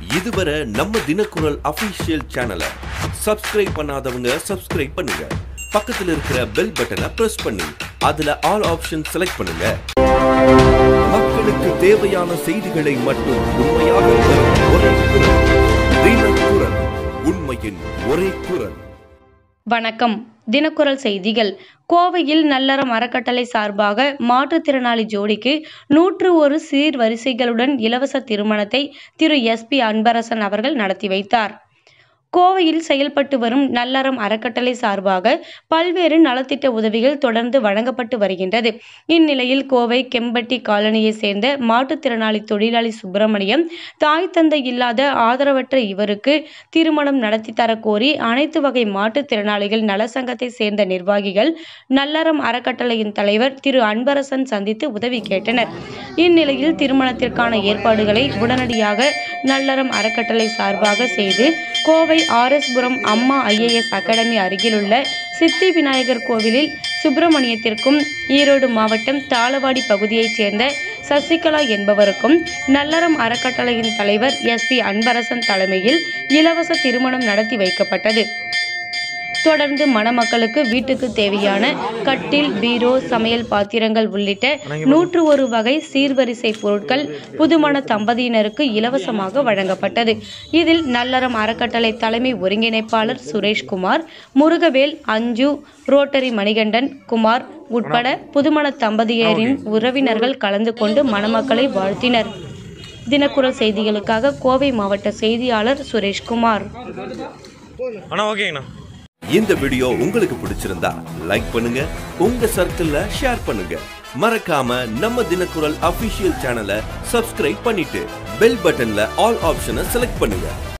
இதுவரை நம்ம தினக்குரல் அபிஷியல் சேனலை சப்ஸ்கிரைப் பண்ணாதவங்க சப்ஸ்கிரைப் பண்ணுங்க பக்கத்துல இருக்கிற பெல் பட்டனை பிரஸ் பண்ணி அதுல ஆல் ஆப்ஷன் செலக்ட் பண்ணுங்க மக்களுக்கு தேவையான செய்திகளை மட்டும் உண்மையாக தரும் ஒரே குரல் தினக்குரல் உண்மையின் ஒரே குரல் வணக்கம் தினக்குரல் செய்திகள் கோவையில் நல்லறம் அறக்கட்டளை சார்பாக மாற்றுத்திறனாளி ஜோடிக்கு நூற்று ஒரு சீர்வரிசைகளுடன் இலவச திருமணத்தை திரு எஸ்பி அன்பரசன் அவர்கள் நடத்தி வைத்தார் கோவையில் செயல்பட்டு வரும் நல்லறம் அறக்கட்டளை சார்பாக பல்வேறு நலத்திட்ட உதவிகள் தொடர்ந்து வழங்கப்பட்டு வருகின்றது இந்நிலையில் கோவை கெம்பட்டி காலனியை சேர்ந்த மாற்றுத்திறனாளி தொழிலாளி சுப்பிரமணியம் தாய் தந்தை இல்லாத ஆதரவற்ற இவருக்கு திருமணம் நடத்தி தர கோரி அனைத்து வகை மாற்றுத்திறனாளிகள் நலசங்கத்தை சேர்ந்த நிர்வாகிகள் நல்லறம் அறக்கட்டளையின் தலைவர் திரு அன்பரசன் சந்தித்து உதவி கேட்டனர் இந்நிலையில் திருமணத்திற்கான ஏற்பாடுகளை உடனடியாக நல்லறம் அறக்கட்டளை சார்பாக செய்து கோவை ஆர்எஸ்புரம் அம்மா ஐஏஎஸ் அகாடமி அருகிலுள்ள சித்தி விநாயகர் கோவிலில் சுப்பிரமணியத்திற்கும் ஈரோடு மாவட்டம் தாளவாடி பகுதியைச் சேர்ந்த சசிகலா என்பவருக்கும் நல்லறம் அறக்கட்டளையின் தலைவர் எஸ் பி அன்பரசன் தலைமையில் இலவச திருமணம் நடத்தி வைக்கப்பட்டது தொடர்ந்து மணமக்களுக்கு வீட்டுக்கு தேவையான கட்டில் பீரோ சமையல் பாத்திரங்கள் உள்ளிட்ட நூற்று ஒரு வகை சீர்வரிசை பொருட்கள் புதுமண தம்பதியினருக்கு இலவசமாக வழங்கப்பட்டது இதில் நல்லறம் அறக்கட்டளை தலைமை ஒருங்கிணைப்பாளர் சுரேஷ்குமார் முருகவேல் அஞ்சு ரோட்டரி மணிகண்டன் குமார் உட்பட புதுமண தம்பதியரின் உறவினர்கள் கலந்து கொண்டு மணமக்களை வாழ்த்தினர் தினக்குரல் செய்திகளுக்காக கோவை மாவட்ட செய்தியாளர் சுரேஷ்குமார் அண்ணா ஓகேங்கண்ணா இந்த வீடியோ உங்களுக்கு பிடிச்சிருந்தா லைக் பண்ணுங்க உங்க சர்க்கிள்ல ஷேர் பண்ணுங்க மறக்காம நம்ம தினக்குரல் அபிஷியல் சேனலை சப்ஸ்கிரைப் பண்ணிட்டு பெல் பட்டன்ல ஆல் ஆப்ஷனை செலக்ட் பண்ணுங்க